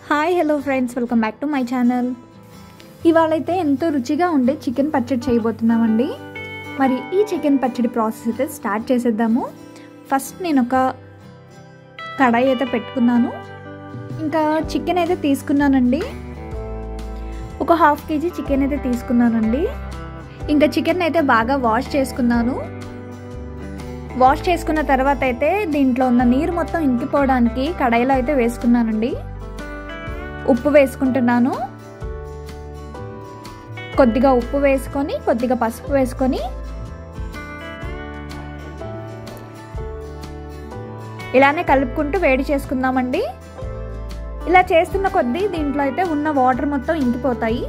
hi hello friends welcome back to my channel ఇవాళ అయితే ఎంతో రుచిగా ఉండే చికెన్ పచ్చడి చేయబోతున్నామండి మరి ఈ చికెన్ పచ్చడి ప్రాసెస్ అయితే స్టార్ట్ చేసేద్దాము ఫస్ట్ నేను ఒక కడాయి అయితే పెట్టుకున్నాను ఇంకా చికెన్ అయితే తీసుకున్నానండి ఒక హాఫ్ కేజీ చికెన్ అయితే తీసుకున్నానండి ఇంకా చికెన్ అయితే బాగా వాష్ చేసుకున్నాను వాష్ చేసుకున్న తర్వాత అయితే దీంట్లో ఉన్న నీరు మొత్తం ఇంకిపోవడానికి కడాయిలో అయితే వేసుకున్నానండి ఉప్పు వేసుకుంటున్నాను కొద్దిగా ఉప్పు వేసుకొని కొద్దిగా పసుపు వేసుకొని ఇలానే కలుపుకుంటూ వేడి చేసుకుందామండి ఇలా చేస్తున్న కొద్దీ దీంట్లో అయితే ఉన్న వాటర్ మొత్తం ఇంకిపోతాయి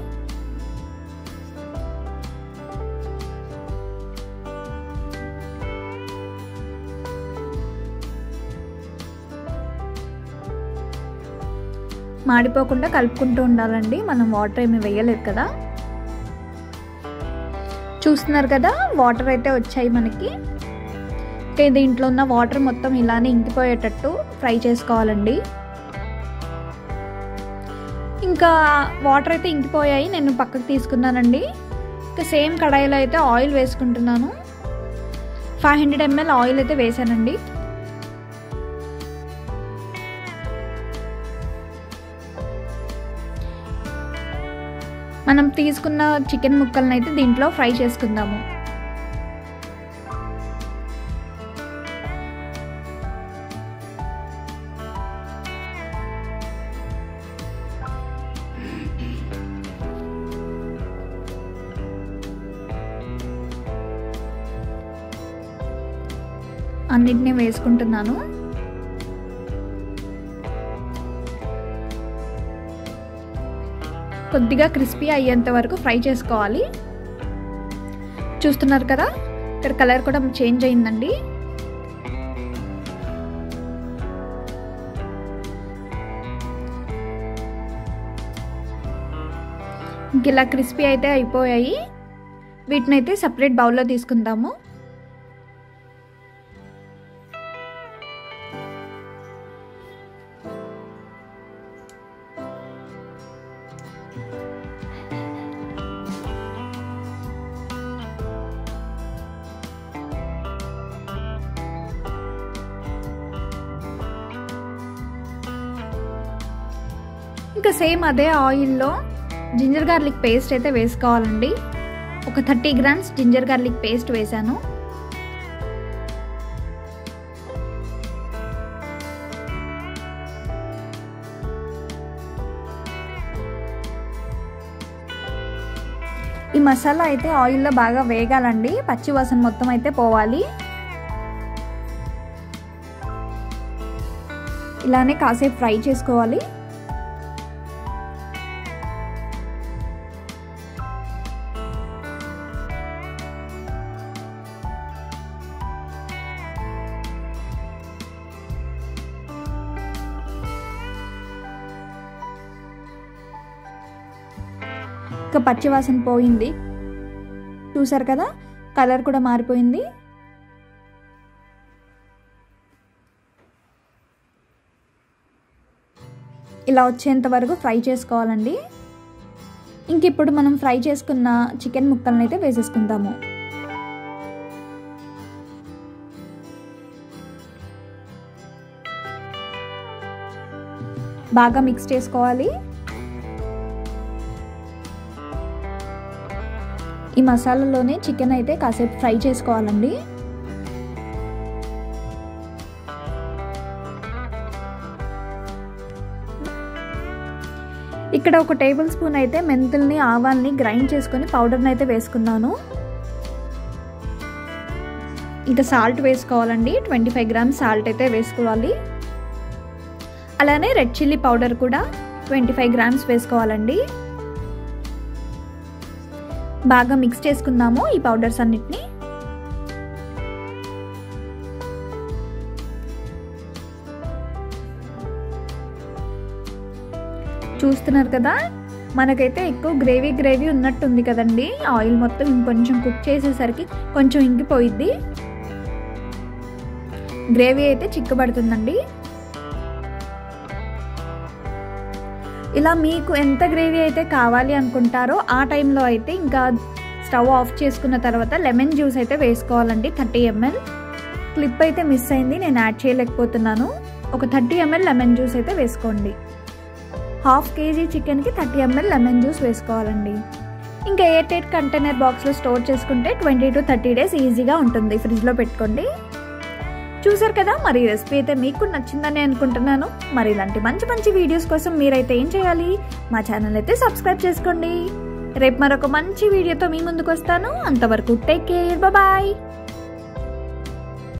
మాడిపోకుండా కలుపుకుంటూ ఉండాలండి మనం వాటర్ ఏమి వేయలేదు కదా చూస్తున్నారు కదా వాటర్ అయితే వచ్చాయి మనకి దీంట్లో ఉన్న వాటర్ మొత్తం ఇలానే ఇంకిపోయేటట్టు ఫ్రై చేసుకోవాలండి ఇంకా వాటర్ అయితే ఇంకిపోయాయి నేను పక్కకు తీసుకున్నానండి ఇంకా సేమ్ కడాయిలో అయితే ఆయిల్ వేసుకుంటున్నాను ఫైవ్ హండ్రెడ్ ఎంఎల్ ఆయిల్ అయితే వేసానండి మనం తీసుకున్న చికెన్ ముక్కలను అయితే దీంట్లో ఫ్రై చేసుకుందాము అన్నిటినీ వేసుకుంటున్నాను కొద్దిగా క్రిస్పీ అయ్యేంత వరకు ఫ్రై చేసుకోవాలి చూస్తున్నారు కదా ఇక్కడ కలర్ కూడా చేంజ్ అయిందండి ఇంక ఇలా క్రిస్పీ అయితే అయిపోయాయి వీటిని అయితే సపరేట్ బౌల్లో తీసుకుందాము ఇంకా సేమ్ అదే ఆయిల్లో జింజర్ గార్లిక్ పేస్ట్ అయితే వేసుకోవాలండి ఒక thirty grams ginger garlic paste వేసాను ఈ మసాలా అయితే ఆయిల్లో బాగా వేగాలండి పచ్చి వాసన మొత్తం అయితే పోవాలి ఇలానే కాసేపు ఫ్రై చేసుకోవాలి ఇంకా పచ్చివాసన పోయింది చూసారు కదా కలర్ కూడా మారిపోయింది ఇలా వచ్చేంత వరకు ఫ్రై చేసుకోవాలండి ఇంక ఇప్పుడు మనం ఫ్రై చేసుకున్న చికెన్ ముక్కలను అయితే వేసేసుకుందాము బాగా మిక్స్ చేసుకోవాలి ఈ మసాలాలోనే చికెన్ అయితే కాసేపు ఫ్రై చేసుకోవాలండి ఇక్కడ ఒక టేబుల్ స్పూన్ అయితే మెంతుల్ని ఆవాల్ని గ్రైండ్ చేసుకొని పౌడర్ని అయితే వేసుకున్నాను ఇంకా సాల్ట్ వేసుకోవాలండి ట్వంటీ ఫైవ్ గ్రామ్స్ సాల్ట్ అయితే వేసుకోవాలి అలానే రెడ్ చిల్లీ పౌడర్ కూడా ట్వంటీ ఫైవ్ గ్రామ్స్ వేసుకోవాలండి బాగా మిక్స్ చేసుకుందాము ఈ పౌడర్స్ అన్నిటిని చూస్తున్నారు కదా మనకైతే ఎక్కువ గ్రేవీ గ్రేవీ ఉన్నట్టుంది కదండి ఆయిల్ మొత్తం ఇంకొంచెం కుక్ చేసేసరికి కొంచెం ఇంకిపోయిద్ది గ్రేవీ అయితే చిక్కబడుతుందండి ఇలా మీకు ఎంత గ్రేవీ అయితే కావాలి అనుకుంటారో ఆ టైంలో అయితే ఇంకా స్టవ్ ఆఫ్ చేసుకున్న తర్వాత లెమన్ జ్యూస్ అయితే వేసుకోవాలండి థర్టీ ఎంఎల్ క్లిప్ అయితే మిస్ అయింది నేను యాడ్ చేయలేకపోతున్నాను ఒక థర్టీ ఎంఎల్ లెమన్ జ్యూస్ అయితే వేసుకోండి హాఫ్ కేజీ చికెన్కి థర్టీ ఎంఎల్ లెమన్ జ్యూస్ వేసుకోవాలండి ఇంకా ఎయిట్ ఎయిట్ కంటైనర్ బాక్స్లో స్టోర్ చేసుకుంటే ట్వంటీ టు థర్టీ డేస్ ఈజీగా ఉంటుంది ఫ్రిడ్జ్లో పెట్టుకోండి చూసారు కదా మరి రెసిపీ అయితే మీకు నచ్చిందని అనుకుంటున్నాను మరి ఇలాంటి మంచి మంచి వీడియోస్ కోసం మీరైతే ఏం చేయాలి మా ఛానల్ అయితే సబ్స్క్రైబ్ చేసుకోండి రేపు మరొక మంచి వీడియోతో మీ ముందుకు వస్తాను అంతవరకు టేక్ కేర్ బాయ్